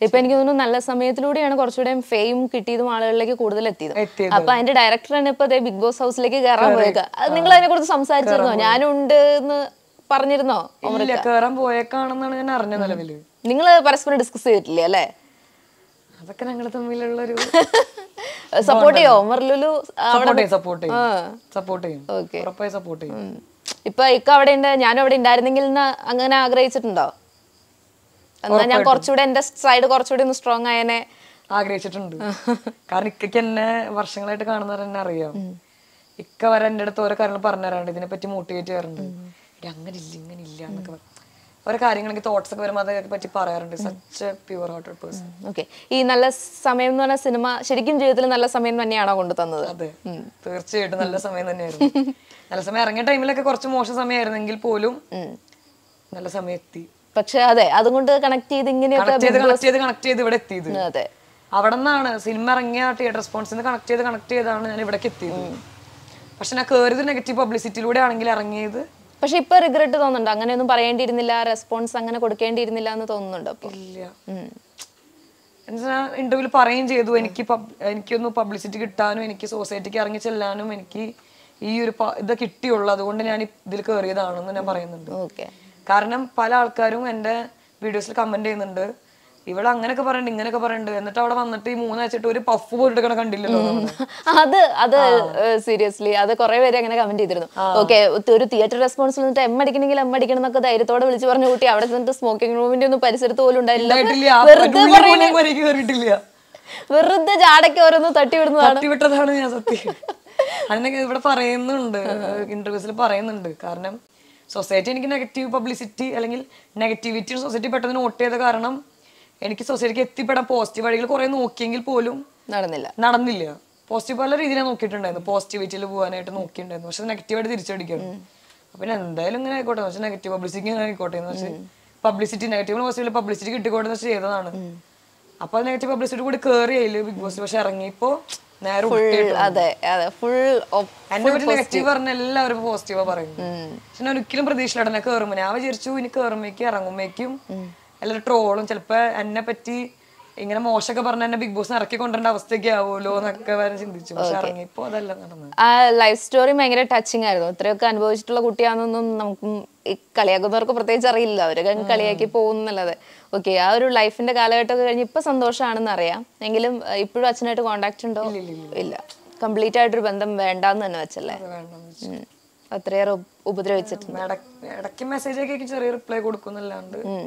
ഇപ്പൊ എനിക്ക് തോന്നുന്നു നല്ല സമയത്തിലൂടെയാണ് കുറച്ചുകൂടെ ഫെയിം കിട്ടിയതും ആളുകളിലേക്ക് കൂടുതൽ എത്തിയത് എത്തിയത്. അപ്പൊ അതിന്റെ ഡയറക്ടർ തന്നെ ഇപ്പൊ ബിഗ് ബോസ് ഹൗസിലേക്ക് കയറാൻ പോയേക്ക അത് നിങ്ങൾ അതിനെ കുറിച്ച് സംസാരിച്ചിരുന്നോ ഞാനും ഉണ്ട് എന്ന് പറഞ്ഞിരുന്നോ ഇല്ല കേറാൻ പോയേക്കാണെന്നാണ് ഞാൻ അറിഞ്ഞ നിലവില് നിങ്ങൾ പരസ്പരം ഡിസ്കസ് ചെയ്തിട്ടില്ലേ അല്ലേ അതൊക്കെ ഞങ്ങൾ തമ്മിലുള്ളൊരു സപ്പോർട്ട് ചെയ്യോ ഒമർലുലു സപ്പോർട്ട് ചെയ്യും സപ്പോർട്ട് ചെയ്യും സപ്പോർട്ട് ചെയ്യും Okay. ഉറപ്പായി സപ്പോർട്ട് ചെയ്യും ഉം. ഇപ്പൊ ഇക്ക അവിടെ ഉണ്ട് ഞാനും അവിടെ ഉണ്ടായിരുന്നെങ്കിൽ എന്ന് അങ്ങനെ ആഗ്രഹിച്ചിട്ടുണ്ടോ എന്നാ ഞാൻ കുറച്ചുകൂടെ എന്റെ സൈഡ് കുറച്ചുകൂടി ഒന്ന് സ്ട്രോങ് ആയനെ ആഗ്രഹിച്ചിട്ടുണ്ട് കാരണം ഇക്കയ്ക്ക് എന്നെ വർഷങ്ങളായിട്ട് കാണുന്നവർ എന്നെ അറിയാം ഇക്ക വരെ എൻ്റെ അടുത്ത് ഓരോ കാര്യങ്ങൾ പറഞ്ഞു തരാറുണ്ട് ഇതിനെ പറ്റി മോട്ടിവേറ്റ് ചെയ്യാറുണ്ട് "എടി, അങ്ങനെ ഇല്ല ഇങ്ങനെ ഇല്ല എന്നൊക്കെ പറയും ഓരോ കാര്യങ്ങളൊക്കെ തോട്ട്സ് ഒക്കെ വരുമ്പോൾ അതൊക്കെ പറ്റി പറയാറുണ്ട് such pure hearted person okay ഈ നല്ല സമയം എന്ന് പറഞ്ഞ സിനിമ ശരിക്കും ജീവിതത്തിൽ നല്ല സമയം തന്നെയാണോ കൊണ്ടു തന്നത് അതെ തീർച്ചയായിട്ടും നല്ല സമയം തന്നെയായിരുന്നു നല്ല സമയം ഇറങ്ങിയ ടൈമിലൊക്കെ കുറച്ച് മോശം സമയമായിരുന്നെങ്കിൽ പോലും നല്ല സമയം എത്തി പക്ഷെ അതെ അതുകൊണ്ട് കണക്ട് ചെയ്ത് ഇങ്ങനെയൊക്കെ കണക്ട് ചെയ്ത് കണക്ട് ചെയ്ത് കണക്ട് ചെയ്ത് ഇവിടെ എത്തിയത് അതെ അവിടെ നിന്നാണ് സിനിമ ഇറങ്ങിയ തിയേറ്റർ റെസ്പോൺസിൽ നിന്ന് കണക്ട് ചെയ്ത് കണക്ട് ചെയ്താണ് ഞാൻ ഇവിടേക്ക് എത്തിയത് പക്ഷെ ഞാൻ കയറിയത് നെഗറ്റീവ് പബ്ലിസിറ്റിയിലൂടെ ആണെങ്കിൽ ഇറങ്ങിയത് പക്ഷെ ഇപ്പൊ റിഗ്രറ്റ് തോന്നുന്നുണ്ട് അങ്ങനെയൊന്നും പറയേണ്ടിയിരുന്നില്ല റെസ്പോൺസ് അങ്ങനെ കൊടുക്കേണ്ടിയിരുന്നില്ല എന്ന് തോന്നുന്നുണ്ട് അപ്പൊ ഇല്ല ഇന്റർവ്യൂവിൽ പറയുകയും ചെയ്തു എനിക്ക് pub- എനിക്കൊന്ന് പബ്ലിസിറ്റി കിട്ടാനും എനിക്ക് സൊസൈറ്റിക്ക് ഇറങ്ങി ചെല്ലാനും എനിക്ക് ഈ ഒരു പ- ഇത് കിട്ടിയുള്ളൂ അതുകൊണ്ട് ഞാൻ ഇതിൽ കയറിയതാണെന്ന് ഞാൻ പറയുന്നുണ്ട് ഓക്കെ കാരണം പല ആൾക്കാരും എൻ്റെ വീഡിയോസിൽ കമന്റ് ചെയ്യുന്നുണ്ട് ഇവിടെ അങ്ങനെയൊക്കെ പറയുന്നുണ്ട് ഇങ്ങനെയൊക്കെ പറയുന്നുണ്ട് എന്നിട്ട് അവിടെ വന്നിട്ട് ഈ മൂന്നാഴ്ചയായിട്ട് ഒരു പഫ് പോലും എടുക്കണ കണ്ടില്ലല്ലോ എന്നാണ്. അത് അത് സീരിയസ്ലി അത് കുറെ പേര് അങ്ങനെ കമന്റ് ചെയ്തിരുന്നു ഓക്കെ ഒരു തിയേറ്റർ റെസ്പോൺസിൽ നിന്നിട്ട് എം അടിക്കണമെങ്കിൽ എം അടിക്കണം എന്നൊക്കെ ധൈര്യത്തോടെ വിളിച്ചു പറഞ്ഞു കൂട്ടി അവിടെ നിന്നിട്ട് സ്മോക്കിംഗ് റൂമിന്റെ ഒന്നും പരിസരത്ത് പോലും ഉണ്ടായില്ല ഉണ്ടായിട്ടില്ല. ആ വെറുതെ പറ്റുള്ളി പോലും എനിക്ക് കയറിയിട്ടില്ല വെറുതെ ജാടയ്ക്ക് ഓരോന്ന് തട്ടി വിടുന്നതാണ് തട്ടിവിട്ടതാണ് ഞാൻ സത്യം അതിനൊക്കെ ഇവിടെ പറയുന്നുണ്ട് ഇന്റർവ്യൂസിൽ പറയുന്നുണ്ട് കാരണം സൊസൈറ്റി എനിക്ക് നെഗറ്റീവ് പബ്ലിസിറ്റി അല്ലെങ്കിൽ നെഗറ്റിവിറ്റി സൊസൈറ്റി പെട്ടെന്ന് നോട്ട് ചെയ്ത കാരണം എനിക്ക് സൊസൈറ്റിക്ക് എത്തിപ്പെടാൻ പോസിറ്റീവ് വഴികൾ കുറെ നോക്കിയെങ്കിൽ പോലും നടന്നില്ല നടന്നില്ല പോസിറ്റീവ് പല രീതിയിലാണ് നോക്കിയിട്ടുണ്ടായിരുന്നു പോസിറ്റിവിറ്റിയിൽ പോകാനായിട്ട് നോക്കിയിട്ടുണ്ടായിരുന്നു പക്ഷെ നെഗറ്റീവായിട്ട് തിരിച്ചടിക്കണം അപ്പൊ ഞാൻ എന്തായാലും ഇങ്ങനെ ആയിക്കോട്ടെ പക്ഷെ നെഗറ്റീവ് പബ്ലിസിറ്റി ഇങ്ങനെ ആയിക്കോട്ടെ എന്ന് വെച്ചാൽ പബ്ലിസിറ്റി നെഗറ്റീവ് പോസിറ്റീവ് പബ്ലിസിറ്റി കിട്ടിക്കോട്ടെ എന്ന് വെച്ച് ചെയ്തതാണ് അപ്പൊ നെഗറ്റീവ് പബ്ലിസിറ്റി കൂടി കയറി അതില് ബിഗ് ബോസ് പക്ഷെ ഇറങ്ങിയപ്പോ നേരെ ഉൾട്ടയായിട്ട് അതെ അതെ ഫുൾ എന്നെ പറ്റി നെഗറ്റീവ് പറഞ്ഞ എല്ലാവരും പോസിറ്റീവാ പറയുന്നു പക്ഷെ ഞാൻ ഒരിക്കലും പ്രതീക്ഷയിലാണ് ഞാൻ കയറുമ്പോ ഞാൻ വിചാരിച്ചു ഇനി കയറുമ്പോഴേക്കും ഇറങ്ങുമ്പോഴേക്കും എല്ലാവരും ട്രോളും ചിലപ്പോ എന്നെ പറ്റി ഇങ്ങനെ മോശമൊക്കെ പറഞ്ഞ എന്നെ ബിഗ് ബോസ് ഇറക്കി കൊണ്ടുവരേണ്ട അവസ്ഥയൊക്കെ ആവുമല്ലോ എന്നൊക്കെ വരെ ചിന്തിച്ചു പക്ഷെ ഇറങ്ങിയപ്പോ അതല്ല നടന്നത് ആ ലൈഫ് സ്റ്റോറി ഭയങ്കര ടച്ചിങ് ആയിരുന്നു ഇത്രയൊക്കെ അനുഭവിച്ചിട്ടുള്ള കുട്ടിയാണെന്നൊന്നും നമുക്ക് ഈ കളിയാക്കുന്നവർക്ക് പ്രത്യേകിച്ച് അറിയില്ല അവരൊക്കെ അങ്ങ് കളിയാക്കി പോകുന്നല്ലാതെ ഓക്കെ ആ ഒരു ലൈഫിന്റെ കാലഘട്ടമൊക്കെ കഴിഞ്ഞ് ഇപ്പൊ സന്തോഷമാണെന്ന് അറിയാം എങ്കിലും അഹ് ഇപ്പോഴും അച്ഛനായിട്ട് കോണ്ടാക്ട് ഉണ്ടോ ഇല്ല കംപ്ലീറ്റ് ആയിട്ടൊരു ബന്ധം വേണ്ടാന്ന് തന്നെ വെച്ചല്ലേ അത് വേണ്ടെന്ന് വെച്ചു. ഉം. അത്രയേറെ ഉപ- ഉപദ്രവിച്ചിട്ടുണ്ട് ഇടയ്ക്ക് ഇടയ്ക്ക് മെസ്സേജ് ഒക്കെ ചെറിയ റിപ്ലൈ കൊടുക്കുന്നല്ലാണ്ട് ഉം.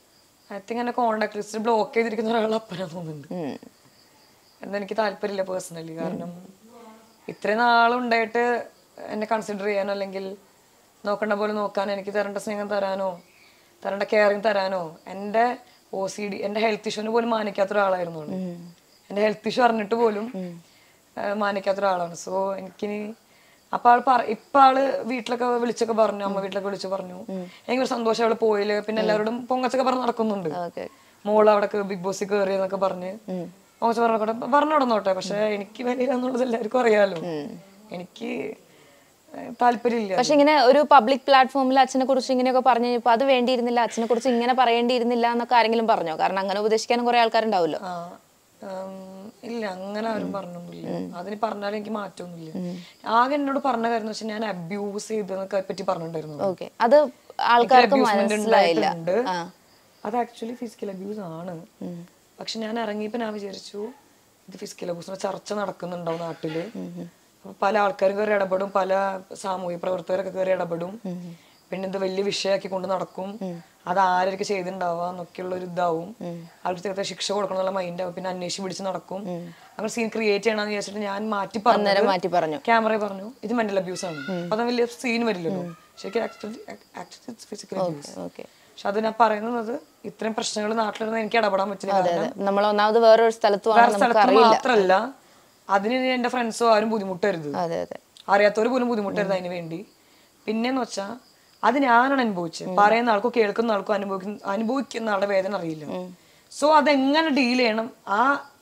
ഐ തിങ്ക് എന്നെ കോണ്ടാക്ട് ലിസ്റ്റ് ബ്ലോക്ക് ചെയ്തിരിക്കുന്ന ഒരാൾ അപ്പനാ തോന്നുന്നുണ്ട് ഉം. എന്താ എനിക്ക് താല്പര്യമില്ല പേഴ്സണലി കാരണം ഇത്രയും നാളുണ്ടായിട്ട് എന്നെ കൺസിഡർ ചെയ്യാനോ അല്ലെങ്കിൽ നോക്കേണ്ട പോലെ നോക്കാനോ എനിക്ക് തരേണ്ട സ്നേഹം തരാനോ തരേണ്ട കെയറിങ് തരാനോ എൻ്റെ ഒ സി ഡി എൻ്റെ ഹെൽത്ത് ഇഷ്യൂവിന് പോലും മാനിക്കാത്ത ഒരാളായിരുന്നു അവള്. എൻ്റെ ഹെൽത്ത് ഇഷ്യൂ അറിഞ്ഞിട്ട് പോലും ആ, മാനിക്കാത്ത ഒരാളാണ് സോ എനിക്കിനി അപ്പൊ ആള് പറ ഇപ്പൊ ആള് വീട്ടിലൊക്കെ വിളിച്ചൊക്കെ പറഞ്ഞു അമ്മ വീട്ടിലൊക്കെ വിളിച്ചു പറഞ്ഞു എനിക്ക് ഒരു സന്തോഷം അവള് പോയില്ല പിന്നെ എല്ലാവരോടും പൊങ്ങച്ചൊക്കെ പറഞ്ഞ് നടക്കുന്നുണ്ട് ഓക്കെ മോള് അവിടെ ബിഗ് ബോസിൽ കയറി എന്നൊക്കെ പറഞ്ഞ് മോശം പറഞ്ഞോട്ടെ പറഞ്ഞു നടന്നോട്ടെ പക്ഷെ എനിക്ക് വലിയ എന്നുള്ളത് എല്ലാവർക്കും അറിയാലോ എനിക്ക് ഏഹ്, താല്പര്യമില്ല പക്ഷെ ഇങ്ങനെ ഒരു പബ്ലിക് പ്ലാറ്റ്ഫോമിൽ അച്ഛനെ കുറിച്ച് ഇങ്ങനെയൊക്കെ പറഞ്ഞു കഴിഞ്ഞപ്പോൾ അത് വേണ്ടിയിരുന്നില്ല അച്ഛനെ കുറിച്ച് ഇങ്ങനെ പറയേണ്ടിയിരുന്നില്ല എന്നൊക്കെ ആരെങ്കിലും പറഞ്ഞോ കാരണം അങ്ങനെ ഉപദേശിക്കാനും കുറെ ആൾക്കാരുണ്ടാവുമല്ലോ ആ, ഉം, ഇല്ല അങ്ങനെ ആരും പറഞ്ഞൊന്നുമില്ല അതിന് പറഞ്ഞാലും എനിക്ക് മാറ്റമൊന്നുമില്ല ആകെ എന്നോട് പറഞ്ഞ കാര്യം എന്ന് വെച്ചാൽ ഞാൻ അബ്യൂസ് ചെയ്തതിനെ പറ്റി പറഞ്ഞിട്ടുണ്ടായിരുന്നു ഓക്കെ അത് ആൾക്കാർക്ക് abusement മനസ്സിലായില്ല ഉണ്ടായിട്ടുണ്ട്. ആ അത് ആക്ച്വലി ഫിസിക്കൽ അബ്യൂസ് ആണ് പക്ഷെ ഞാൻ ഇറങ്ങിയപ്പോ ഞാൻ വിചാരിച്ചു ഇത് ഫിസിക്കൽ അബ്യൂസിന്റെ ചർച്ച നടക്കുന്നുണ്ടാവും നാട്ടില് അപ്പൊ പല ആൾക്കാരും കയറി ഇടപെടും പല സാമൂഹ്യ പ്രവർത്തകരൊക്കെ കയറി ഇടപെടും പിന്നെ ഇത് വലിയ വിഷയമാക്കി കൊണ്ട് നടക്കും അത് ആരൊക്കെ ചെയ്തിട്ടുണ്ടാവുക എന്നൊക്കെയുള്ള ഒരു ഇതാവും അവർക്ക് ചേർത്ത ശിക്ഷ കൊടുക്കണം എന്നുള്ള മൈൻഡ് ആവും പിന്നെ അന്വേഷിച്ച് പിടിച്ച് നടക്കും അങ്ങനെ സീൻ ക്രിയേറ്റ് ചെയ്യണമെന്ന് വിചാരിച്ചിട്ട് ഞാൻ മാറ്റി പറഞ്ഞു അന്നേരം മാറ്റി പറഞ്ഞു ക്യാമറ പറഞ്ഞു ഇത് മെന്റൽ അബ്യൂസ് ആണ് അപ്പൊ അത് വലിയ സീൻ വരില്ലല്ലോ ശരിക്കും ആക്ച്വലി ഫിസിക്കൽ അബ്യൂസ് ഓക്കെ പക്ഷെ അത് ഞാൻ പറയുന്നത് ഇത്രയും പ്രശ്നങ്ങൾ നാട്ടിലിരുന്ന് എനിക്ക് ഇടപെടാൻ പറ്റില്ല കാരണം നമ്മൾ ഒന്നാമത് വേറൊരു സ്ഥലത്ത് വേറെ നമുക്ക് സ്ഥലത്ത് അറിയില്ല മാത്രല്ല അതിന് ഇനി എന്റെ ഫ്രണ്ട്സോ ആരും ബുദ്ധിമുട്ടരുത് അതെ അതെ അറിയാത്തവർ പോലും ബുദ്ധിമുട്ടരുത് അതിന് വേണ്ടി പിന്നെന്ന് വെച്ചാൽ അത് ഞാനാണ് അനുഭവിച്ചത് പറയുന്ന ആൾക്കോ കേൾക്കുന്ന ആൾക്കോ അനുഭവിക്കുന്ന അനുഭവിക്കുന്ന ആളുടെ വേദന അറിയില്ല സോ അതെങ്ങനെ ഡീൽ ചെയ്യണം ആ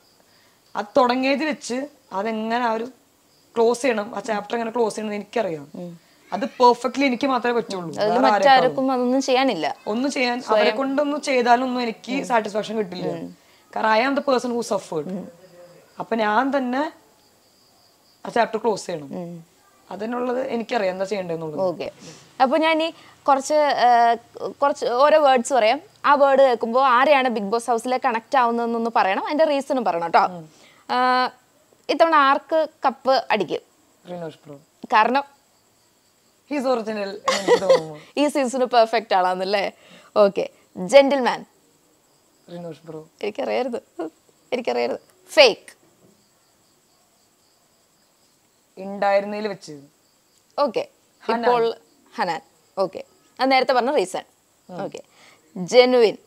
അത് തുടങ്ങിയത് വെച്ച് അതെങ്ങനെ ആ ഒരു ക്ലോസ് ചെയ്യണം ആ ചാപ്റ്റർ എങ്ങനെ ക്ലോസ് ചെയ്യണം എന്ന് എനിക്കറിയാം അത് പെർഫെക്റ്റ്ലി എനിക്ക് മാത്രമേ പറ്റുള്ളൂ അതിൽ വേറെ ആരെക്കാളും. മറ്റാർക്കും അതൊന്നും ചെയ്യാനില്ല ഒന്നും ചെയ്യാൻ അവരെ കൊണ്ടൊന്നും ചെയ്താലൊന്നും എനിക്ക് സാറ്റിസ്ഫാക്ഷൻ കിട്ടില്ല കാരണം I am the person who suffered അപ്പൊ ഞാൻ തന്നെ ആ ചാപ്റ്റർ ക്ലോസ് ചെയ്യണം അതിനുള്ളത് എനിക്കറിയാം എന്താ ചെയ്യേണ്ടതെന്നുള്ളത് ഓക്കെ അപ്പോൾ ഞാൻ ഈ കുറച്ച് ആ, കുറച്ച് ഓരോ വേർഡ്സ് പറയാം ആ വേർഡ് കേൾക്കുമ്പോൾ ആരെയാണ് ബിഗ് ബോസ് ഹൗസിലെ കണക്ട് ആവുന്നതെന്നൊന്ന് പറയണം അതിന്റെ റീസണും പറയണം കേട്ടോ ആ, ഇത്തവണ ആർക്ക് കപ്പ് അടിക്കും റിനോഷ് ബ്രോ കാരണം ഹീസ് ഒറിജിനൽ എനിക്ക് തോന്നുന്നു ഈ സീസണ് പെർഫെക്റ്റ് ആളാന്നല്ലേ ഓക്കെ ജെന്റിൽമാൻ റിനോഷ് ബ്രോ എനിക്കറിയരുത് എനിക്കറിയരുത് ഫേക്ക് ഉണ്ടായിരുന്നതിൽ വെച്ച് ഓക്കെ ഇപ്പോൾ ഹനാൻ ഓക്കെ അത് നേരത്തെ പറഞ്ഞ റീസൺ ഓക്കെ ജെനുവിൻ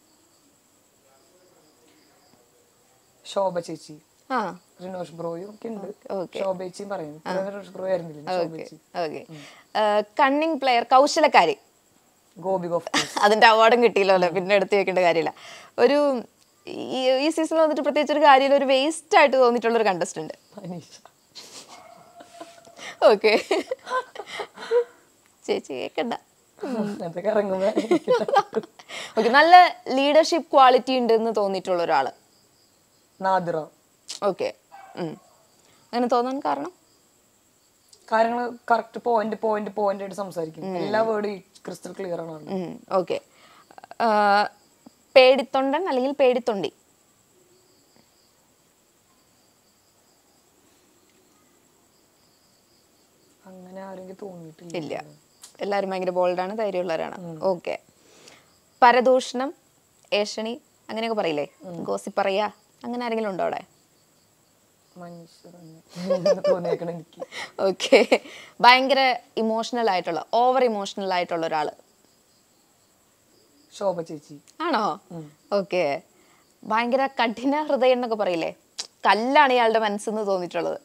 ശോഭ ചേച്ചി ആ റിനോഷ് ബ്രോയും ഒക്കെ ഉണ്ട് Okay. ശോഭ ചേച്ചിയും പറയും ഇത്രയും റിനോഷ് ബ്രോ ആയിരുന്നില്ല ശോഭ ഓക്കെ ചേച്ചി ഓക്കെ കണ്ണിങ് പ്ലെയർ കൗശലക്കാരി ഗോപി ഗോഫ് അതിന്റെ അവാർഡും കിട്ടിയില്ലല്ലോ പിന്നെ എടുത്തു വെക്കേണ്ട കാര്യമില്ല ഒരു ഈ ഈ സീസണിൽ വന്നിട്ട് പ്രത്യേകിച്ച് ഒരു കാര്യം ഒരു വേസ്റ്റ് ആയിട്ട് തോന്നിയിട്ടുള്ള ഒരു കണ്ടസ്റ്റന്റ് അനീഷ ഓക്കെ ചേച്ചി കേക്കണ്ട അതൊക്കെ ഇറങ്ങുമ്പോ ഓക്കെ നല്ല ലീഡർഷിപ്പ് ക്വാളിറ്റി ഉണ്ട് എന്ന് തോന്നിയിട്ടുള്ള ഒരാള് നാദിറ ഓക്കെ അങ്ങനെ തോന്നാൻ കാരണം കാര്യങ്ങൾ കറക്റ്റ് പോയിന്റ് പോയിന്റ് പോയിന്റ് ആയിട്ട് സംസാരിക്കും എല്ലാ വേർഡും ക്രിസ്റ്റൽ ക്ലിയർ ആണ് ആള്. ഓക്കെ പേടിത്തൊണ്ടൻ അല്ലെങ്കിൽ പേടിത്തൊണ്ടി അങ്ങനെ ആരെങ്കിലും തോന്നിയിട്ടില്ല ഇല്ല എല്ലാവരും ഭയങ്കര ബോൾഡാണ് ധൈര്യമുള്ളവരാണ് ഓക്കെ പരദൂഷണം ഏഷണി അങ്ങനെയൊക്കെ പറയില്ലേ ഗോസി പറയാ അങ്ങനെ ആരെങ്കിലും ഉണ്ടോ അവിടെ മനുഷ്യർ തന്നെ തോന്നിയേക്കണം എനിക്ക് ഓക്കെ ഭയങ്കര ഇമോഷണൽ ആയിട്ടുള്ള ഓവർ ഇമോഷണൽ ആയിട്ടുള്ള ഒരാള് ശോഭ ചേച്ചി ആണോ ഓക്കെ ഭയങ്കര കഠിന ഹൃദയം എന്നൊക്കെ പറയില്ലേ കല്ലാണ് ഇയാളുടെ മനസ്സെന്ന് തോന്നിയിട്ടുള്ളത്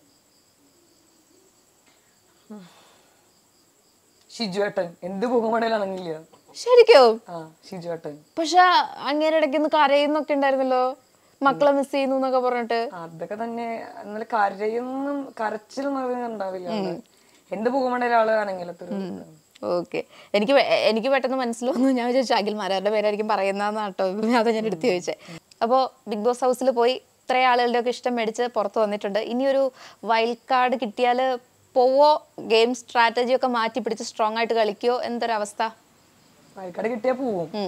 ഷിജു ഏട്ടൻ എന്ത് പോകുമ്പോഴേലും അണങ്ങില്ല ശരിക്കും ആ ഷിജു ഏട്ടൻ പക്ഷെ അങ്ങേരെ ഇടയ്ക്ക് ഒന്ന് കരയുന്നൊക്കെ ഉണ്ടായിരുന്നല്ലോ മക്കളെ മിസ് ചെയ്യുന്നു എന്നൊക്കെ പറഞ്ഞിട്ട് അതൊക്കെ തന്നെ എന്നാലും കരയൊന്നും കരച്ചിലൊന്നും അധികം ഉണ്ടാവില്ല ആള്. എന്ത് പോകുമ്പോഴേലും ആള് അനങ്ങിലത്തൊരു ഓക്കെ എനിക്ക് പെ- എനിക്ക് പെട്ടെന്ന് മനസ്സിലൊന്നു ഞാൻ വിചാരിച്ചു അഖിൽമാരുടെ പേരായിരിക്കും പറയുന്നതെന്നാട്ടോ അതാ ഞാൻ എടുത്തു ചോദിച്ചത് അപ്പോൾ ബിഗ് ബോസ് ഹൗസിൽ പോയി ഇത്രയും ആളുകളുടെ ഒക്കെ ഇഷ്ടം മേടിച്ച് പുറത്ത് വന്നിട്ടുണ്ട് ഇനിയൊരു വൈൽഡ് കാർഡ് കിട്ടിയാൽ പോവോ ഗെയിം സ്ട്രാറ്റജി ഒക്കെ മാറ്റി പിടിച്ച് സ്ട്രോങ് ആയിട്ട് കളിക്കുകയോ എന്തൊരവസ്ഥ വയൽക്കാട് കിട്ടിയാ പോവും ഉം.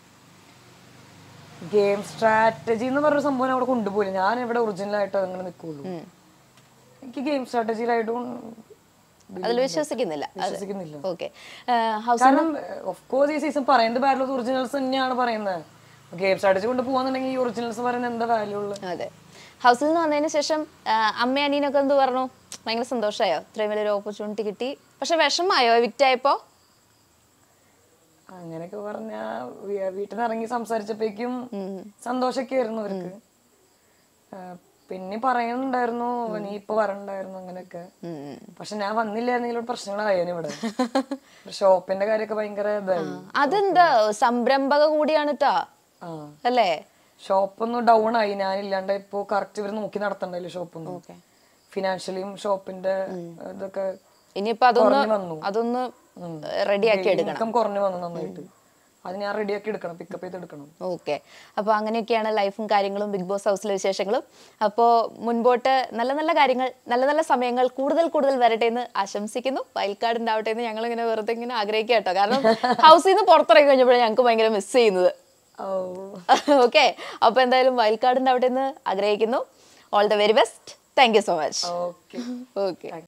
ഗെയിം സ്ട്രാറ്റജി എന്ന് പറഞ്ഞ സംഭവം അവിടെ കൊണ്ടുപോയില്ല ഞാൻ ഇവിടെ ഒറിജിനൽ ആയിട്ട് അങ്ങനെ നിൽക്കുള്ളൂ എനിക്ക് ഗെയിം സ്ട്രാറ്റജിയിലായിട്ടും അതിൽ വിശ്വസിക്കുന്നില്ല വിശ്വസിക്കുന്നില്ല ഓക്കെ ഹൗസ് കാരണം ഓഫ് കോഴ്സ് ഈ സീസൺ പറയുന്നത് ബാറ്റിൽ ഒറിജിനൽസ് തന്നെയാണ് പറയുന്നത് ഗെയിം സ്ട്രാറ്റജി കൊണ്ട് പോവാന്നുണ്ടെങ്കിൽ ഈ ഒറിജിനൽസ് പറയുന്നത് എന്താ വാല്യൂ ഉള്ളത് അതെ ഹൗസിൽ നിന്ന് വന്നതിന് ശേഷം അമ്മ അനിയനൊക്കെ എന്ത് പറഞ്ഞു ഭയങ്കര സന്തോഷമായോ ഇത്രയും വലിയൊരു ഓപ്പർച്യൂണിറ്റി കിട്ടി പക്ഷെ വിഷമായോ എവിക്റ്റ് ആയപ്പോ അങ്ങനെയൊക്കെ പറഞ്ഞ വീട്ടിൽ നിന്ന് ഇറങ്ങി സംസാരിച്ചപ്പോഴേക്കും സന്തോഷൊക്കെ ആയിരുന്നു അവർക്ക് ആ, പിന്നെ പറയുന്നുണ്ടായിരുന്നു നീ ഇപ്പൊ വരണ്ടായിരുന്നു അങ്ങനെയൊക്കെ പക്ഷെ ഞാൻ വന്നില്ലായിരുന്നെങ്കിൽ ഇവിടെ പ്രശ്നങ്ങളായേനെ ഇവിടെ ഷോപ്പിന്റെ കാര്യമൊക്കെ ഭയങ്കര ഇതായി അതെന്താ സംരംഭക കൂടിയാണ് ട്ടാ ആ അല്ലേ ഷോപ്പൊന്നും ഡൗൺ ആയി ഞാനില്ലാണ്ട് ഇപ്പൊ കറക്റ്റ് ഇവർ നോക്കി നടത്തണ്ടല്ലോ ഷോപ്പൊന്നും ഫിനാൻഷ്യലിയും ഷോപ്പിന്റെ ഇതൊക്കെ ഇനിയിപ്പോ അതൊന്ന് കുറഞ്ഞു വന്നു. അതൊന്ന് റെഡിയാക്കി എടുക്കണം ഇൻകം കുറഞ്ഞു വന്നു നന്നായിട്ട് അത് ഞാൻ റെഡിയാക്കി എടുക്കണം പിക്കപ്പ് ചെയ്ത് എടുക്കണം ഓക്കെ അപ്പോൾ അങ്ങനെയൊക്കെയാണ് ലൈഫും കാര്യങ്ങളും ബിഗ് ബോസ് ഹൗസിലെ വിശേഷങ്ങളും അപ്പോൾ മുൻപോട്ട് നല്ല നല്ല കാര്യങ്ങൾ നല്ല നല്ല സമയങ്ങൾ കൂടുതൽ കൂടുതൽ വരട്ടെ എന്ന് ആശംസിക്കുന്നു വയൽക്കാട് ഉണ്ടാവട്ടെ എന്ന് ഞങ്ങൾ ഇങ്ങനെ വെറുതെ ഇങ്ങനെ ആഗ്രഹിക്കുക കേട്ടോ കാരണം ഹൗസിൽ നിന്ന് പുറത്തിറങ്ങി കഴിഞ്ഞപ്പോഴാണ് ഞങ്ങൾക്ക് ഭയങ്കര മിസ് ചെയ്യുന്നത് ഓ ഓക്കെ അപ്പോൾ എന്തായാലും വയൽക്കാട് ഉണ്ടാവട്ടെ എന്ന് ആഗ്രഹിക്കുന്നു all the very best thank you so much okay okay